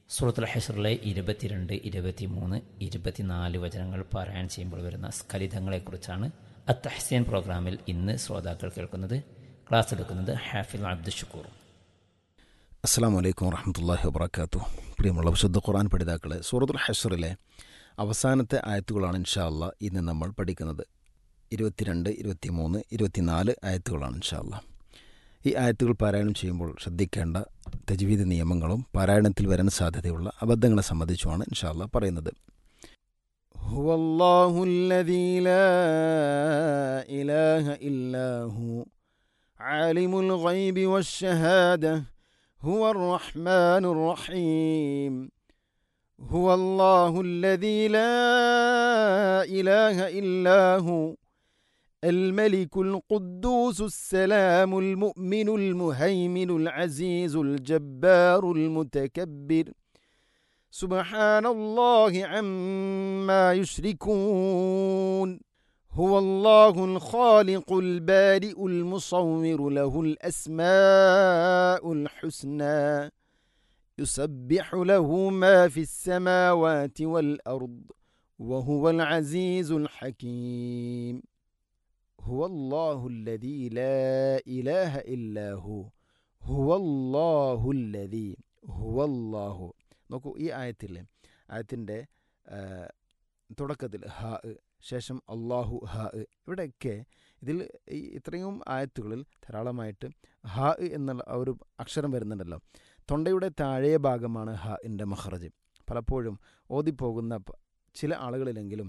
സൂറത്തുൽ ഹഷറിലെ ഇരുപത്തിരണ്ട് ഇരുപത്തിമൂന്ന് ഇരുപത്തിനാല് വചനങ്ങൾ പാരായണം ചെയ്യുമ്പോൾ വരുന്ന സ്ഖലിതങ്ങളെക്കുറിച്ചാണ് അത്തഹസീൻ പ്രോഗ്രാമിൽ ഇന്ന് ശ്രോതാക്കൾ കേൾക്കുന്നത് ക്ലാസ് എടുക്കുന്നത് ഹാഫിൽ അബ്ദുൽ ഷുക്കൂർ അസ്സാം വലൈക്കും വറഹമത്തല്ലാഹി വബർക്കാത്തു പ്രിയമുള്ള വിശുദ്ധ ഖുർആൻ പഠിതാക്കളെ സൂറത്തുൽ ഹഷറിലെ അവസാനത്തെ ആയത്തുകളാണ് ഇൻഷാ അല്ലാ ഇന്ന് നമ്മൾ പഠിക്കുന്നത് ഇരുപത്തിരണ്ട് ഇരുപത്തിമൂന്ന് ഇരുപത്തിനാല് ആയത്തുകളാണ് ഇൻഷാ അല്ലാ ഈ ആയത്തുകൾ പാരായണം ചെയ്യുമ്പോൾ ശ്രദ്ധിക്കേണ്ട തജ്വീദ് നിയമങ്ങളും പാരായണത്തിൽ വരാൻ സാധ്യതയുള്ള അബദ്ധങ്ങളെ സംബന്ധിച്ചുമാണ് ഇൻഷാ അല്ലാ പറയുന്നത് هو الله الذي لا إله إلا هو عالم الغيب والشهادة هو الرحمن الرحيم هو الله الذي لا إله إلا هو الملك القدوس السلام المؤمن المهيمن العزيز الجبار المتكبر سبحان الله عما يشركون هو الله الخالق البارئ المصور له الاسماء الحسنى يسبح له ما في السماوات والارض وهو العزيز الحكيم هو الله الذي لا اله الا هو هو الله الذي هو الله നോക്കൂ ഈ ആയത്തിലെ ആയത്തിൻ്റെ തുടക്കത്തിൽ ഹ ശേഷം അള്ളാഹു ഹ ഇവിടെയൊക്കെ ഇതിൽ ഈ ഇത്രയും ആയത്തുകളിൽ ധാരാളമായിട്ട് ഹ എന്നുള്ള ആ ഒരു അക്ഷരം വരുന്നുണ്ടല്ലോ തൊണ്ടയുടെ താഴെ ഭാഗമാണ് ഹ ഇൻ്റെ മഹ്റജ് പലപ്പോഴും ഓതിപ്പോകുന്ന ചില ആളുകളിലെങ്കിലും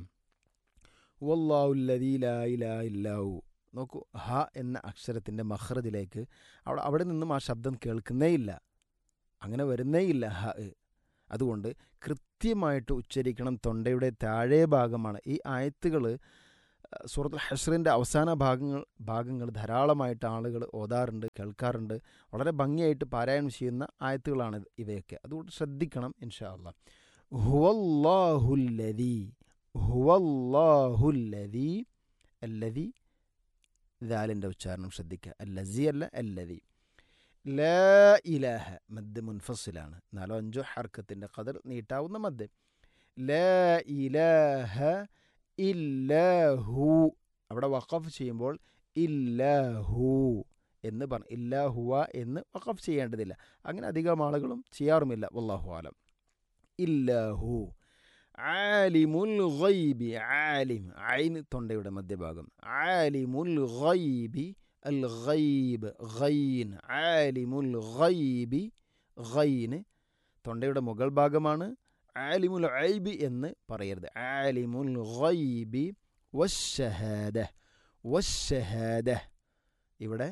വല്ലാഹുല്ലീലായില്ലാവു നോക്കൂ ഹ എന്ന അക്ഷരത്തിൻ്റെ മഹ്റജിലേക്ക് അവിടെ അവിടെ നിന്നും ആ ശബ്ദം കേൾക്കുന്നേയില്ല അങ്ങനെ വരുന്നേയില്ല ഹ അതുകൊണ്ട് കൃത്യമായിട്ട് ഉച്ചരിക്കണം തൊണ്ടയുടെ താഴെ ഭാഗമാണ് ഈ ആയത്തുകൾ സൂറത്തുൽ ഹഷ്റിൻ്റെ അവസാന ഭാഗങ്ങൾ ഭാഗങ്ങൾ ധാരാളമായിട്ട് ആളുകൾ ഓതാറുണ്ട് കേൾക്കാറുണ്ട് വളരെ ഭംഗിയായിട്ട് പാരായണം ചെയ്യുന്ന ആയത്തുകളാണ് ഇവയൊക്കെ അതുകൊണ്ട് ശ്രദ്ധിക്കണം ഇൻഷാ അല്ലാ ഹുവല്ലാഹുല്ലതി ഹുവല്ലാഹുല്ലതി അല്ലതി ദാലിൻ്റെ ഉച്ചാരണം ശ്രദ്ധിക്കുക അല്ലസി അല്ല അല്ലതി ലാ ഇലാഹ മദ് മുൻഫസിലാണ് നാലോ അഞ്ചോ ഹർക്കത്തിൻ്റെ കതർ നീട്ടാവുന്ന മദ് ലാ ഇലാഹ ഇല്ലാഹു അവിടെ വഖഫ് ചെയ്യുമ്പോൾ ഇല്ലാഹു എന്ന് പറഞ്ഞു ഇല്ലാഹുവ എന്ന് വഖഫ് ചെയ്യേണ്ടതില്ല അങ്ങനെ അധികം ആളുകളും ചെയ്യാറുമില്ല വല്ലാഹു ആലം ഇല്ലാഹു ആലിമുൽ ഗൈബി ആലിം ഐൻ തൊണ്ടയുടെ മധ്യഭാഗം ആലിമുൽ ഗൈബി അൽ ഗൈബ് ഗൈൻ ആലിമുൽ ഗൈബി ഗൈന് തൊണ്ടയുടെ മുകൾ ഭാഗമാണ് ആലിമുൽ ഐബി എന്ന് പറയരുത് ആലിമുൽ ഗൈബി വശഹാദ വശഹാദ ഇവിടെ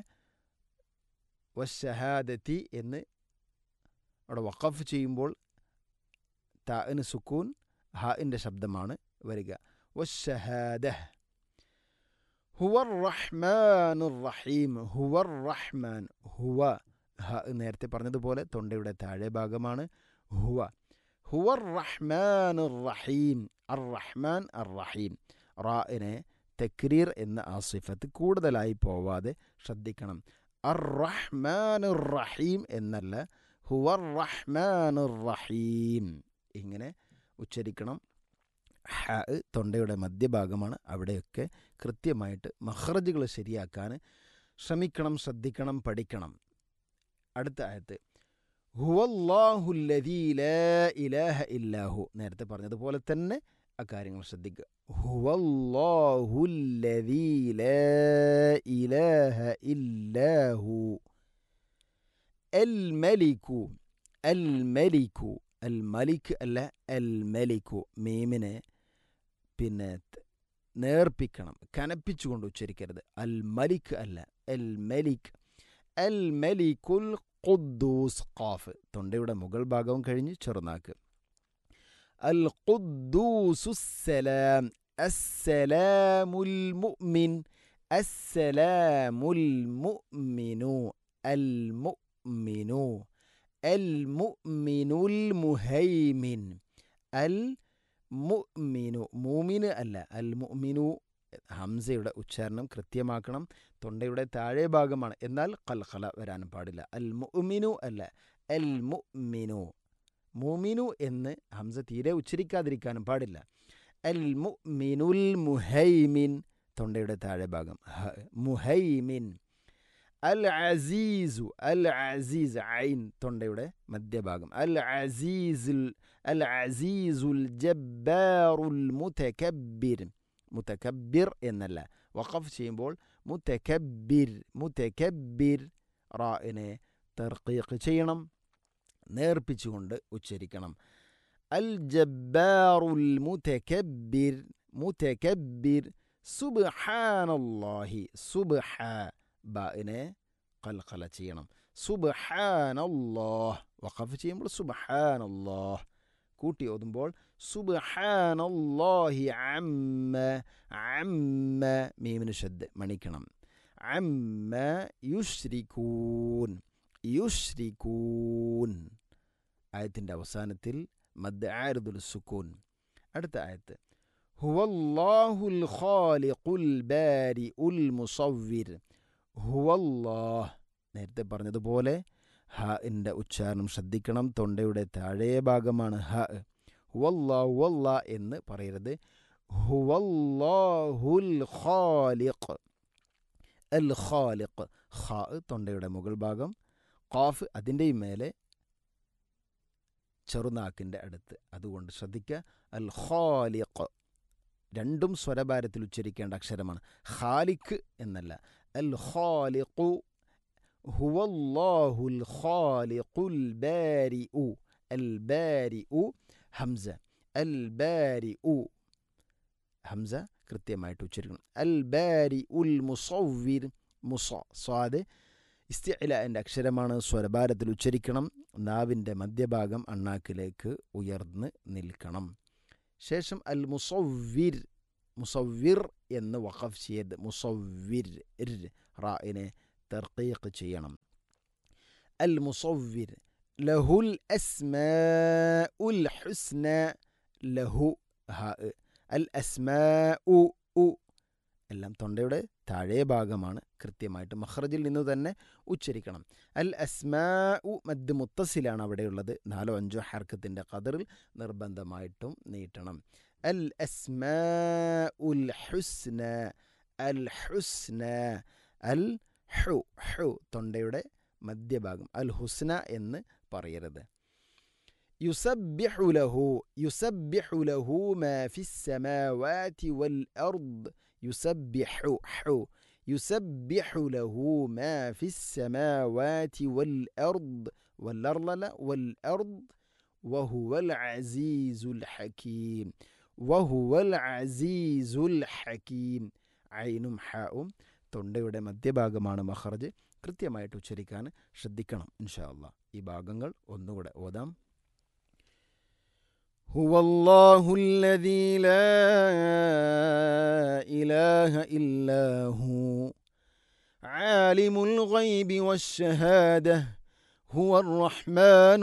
വശഹാദത്തി എന്ന് അവിടെ വഖഫ് ചെയ്യുമ്പോൾ താന് സുക്കൂൻ ഹാഇൻ്റെ ശബ്ദമാണ് വരിക വശഹാദ ഹുവർ റഹ്മാൻ റഹീം ഹുവർ റഹ്മാൻ ഹുവ ഹ നേരത്തെ പറഞ്ഞതുപോലെ തൊണ്ടയുടെ താഴെ ഭാഗമാണ് ഹുവ ഹുവർ റഹ്മാൻ റഹീം അർ റഹ്മാൻ അർ റഹീം റാഇനെ തക്രീർ എന്ന ആ സിഫത്ത് കൂടുതലായി പോവാതെ ശ്രദ്ധിക്കണം അർ റഹ്മാൻ റഹീം എന്നല്ല ഹുവർ റഹ്മാൻ റഹീം ഇങ്ങനെ ഉച്ചരിക്കണം ഹ തൊണ്ടയുടെ മധ്യഭാഗമാണ് അവിടെയൊക്കെ കൃത്യമായിട്ട് മഹ്റജുകൾ ശരിയാക്കാൻ ശ്രമിക്കണം ശ്രദ്ധിക്കണം പഠിക്കണം അടുത്ത ആയത്ത് ഹുവല്ലാഹുല്ലദീ ലാ ഇലാഹ ഇല്ലാഹു നേരത്തെ പറഞ്ഞതുപോലെ തന്നെ ആ കാര്യങ്ങൾ ശ്രദ്ധിക്കുക ഹുവല്ലാഹുല്ലദീ ലാ ഇലാഹ ഇല്ലാഹു അൽ മലിക്കു അൽ മലിക്കു അൽ മലിക് അല്ല അൽ മലിക്കു മീമിനെ പിന്നെ നേർപ്പിക്കണം കനപ്പിച്ചുകൊണ്ട് ഉച്ചരിക്കരുത് അൽ മലിക് അല്ല അൽ മലിക് അൽ മലിക്കുൽ ഖുദ്ദൂസ് ഖാഫ് തൊണ്ടയുടെ മുകൾ ഭാഗവും കഴിഞ്ഞ് ചെറുനാക്ക് അൽ ഖുദ്ദൂസുസലാം അസ്സലാമുൽ മുഅ്മിൻ അസ്സലാമുൽ മുഅ്മിനു അൽ മുഅ്മിനു അൽ മുഅ്മിനുൽ മുഹൈമിൻ അൽ മുഅ്മിനു മൂമിന് അല്ല അൽ മുഅ്മിനു ഹംസയുടെ ഉച്ചാരണം കൃത്യമാക്കണം തൊണ്ടയുടെ താഴെ ഭാഗമാണ് എന്നാൽ കൽഖല വരാനും പാടില്ല അൽ മുഅ്മിനു അല്ല അൽ മുഅ്മിനു മുമിനു എന്ന് ഹംസ തീരെ ഉച്ചരിക്കാതിരിക്കാനും പാടില്ല അൽ മുഅ്മിനുൽ മുഹൈമിൻ തൊണ്ടയുടെ താഴെ ഭാഗം ഹ മുഹൈമിൻ അൽ അസീസു അൽ അസീസ് ഐൻ തൊണ്ടയുടെ മധ്യഭാഗം അൽ അസീസുൽ അൽ അസീസുൽ ജബ്ബാറുൽ മുതകബ്ബിർ മുതകബ്ബിർ എന്നല്ല വഖഫ് ചെയ്യുമ്പോൾ മുതകബ്ബിർ മുതകബ്ബിർ റാഇനെ തർക്കീഖ് ചെയ്യണം നേർപ്പിച്ചുകൊണ്ട് ഉച്ചരിക്കണം അൽ ജബ്ബാറുൽ മുതകബ്ബിർ മുതകബ്ബിർ സുബ്ഹാനല്ലാഹി സുബ്ഹ ബാഇനെ കൽക്കല ചെയ്യണം സുബ്ഹാനല്ലാഹ് വഖഫ് ചെയ്യുമ്പോൾ സുബ്ഹാനല്ലാഹ് കൂട്ടി ഓതുമ്പോൾ സുബ്ഹാനല്ലാഹി അമ്മ അമ്മ മീമിന് ശബ്ദ മണിക്കണം അമ്മ യുശ്രിക്കൂൻ യുശ്രിക്കൂൻ ആയത്തിൻ്റെ അവസാനത്തിൽ മദ് ആരുദുൽ സുക്കൂൻ അടുത്ത ആയത്ത് ഹുവല്ലാഹുൽ ഖാലിഖുൽ ബാരിഉൽ മുസവ്വിർ ഹുവല്ലാഹ് നേരത്തെ പറഞ്ഞതുപോലെ ഹ ൻ്റെ ഉച്ചാരണം ശ്രദ്ധിക്കണം തൊണ്ടയുടെ താഴെ ഭാഗമാണ് ഹ ഹുവല്ലാ ഹുവല്ലാ എന്ന് പറയരുത് ഹുവല്ലാഹുൽ ഖാലിഖ് അൽ ഖാലിഖ് ഖാ തൊണ്ടയുടെ മുകൾ ഭാഗം ഖാഫ് അതിൻ്റെയും മേലെ ചെറുനാക്കിൻ്റെ അടുത്ത് അതുകൊണ്ട് ശ്രദ്ധിക്കുക അൽ ഖാലിഖ് രണ്ടും സ്വരഭാരത്തിൽ ഉച്ചരിക്കേണ്ട അക്ഷരമാണ് ഖാലിഖ് എന്നല്ല അൽ ഖാലിഖു ഹുവല്ലാഹുൽ ഖാലിഖുൽ ബാരിഉ അൽ ബാരിഉ ഹംസ അൽ ബാരിഉ ഹംസ കൃത്യമായിട്ട് ഉച്ചരിക്കണം അൽ ബാരി ഉൽ മുസവ്വിർ മുസ സ്വാദ് ഇസ്തിഅലിൻ്റെ അക്ഷരമാണ് സ്വരഭാരത്തിൽ ഉച്ചരിക്കണം നാവിൻ്റെ മധ്യഭാഗം അണ്ണാക്കിലേക്ക് ഉയർന്ന് നിൽക്കണം ശേഷം അൽ മുസവ്വിർ മുസവ്വിർ എന്ന് വഖഫ് ചെയ്ത് മുസവ്വിർ റായിനെ തർക്കീഖ് ചെയ്യണം അൽ മുസവ്വിർ ലഹുൽ അസ്മാ ഉൽ ഹുസ്ന ലഹു ഹ അൽ അസ്മാ ഉ ഉ എല്ലാം തൊണ്ടയുടെ താഴെ ഭാഗമാണ് കൃത്യമായിട്ട് മഹ്റജിൽ നിന്ന് തന്നെ ഉച്ചരിക്കണം അൽ അസ്മാ ഉ മദ് മുത്തസിലാണ് അവിടെയുള്ളത് നാലോ അഞ്ചോ ഹർക്കത്തിൻ്റെ കതറിൽ നിർബന്ധമായിട്ടും നീട്ടണം അൽ അസ്മാ ഉൽ ഹുസ്ന അൽ ഹുസ്ന അൽ ഹു ഹു തൊണ്ടയുടെ മധ്യഭാഗം അൽ ഹുസ്ന എന്ന് പറയരുത് يسبح له يسبح له ما في السماوات والأرض يسبح حو يسبح له ما في السماوات والأرض والأرض والأرض وهو العزيز الحكيم وهو العزيز الحكيم عينും ഹാവും തൊണ്ടയുടെ മധ്യഭാഗമാണ് മഹർജ് കൃത്യമായിട്ട് ഉച്ചരിക്കാൻ ശ്രദ്ധിക്കണം ഇൻഷാ അള്ളാ ഈ ഭാഗങ്ങൾ ഒന്നുകൂടെ ഓതാം هو الله الذي لا إله إلا هو عالم الغيب والشهادة هو الرحمن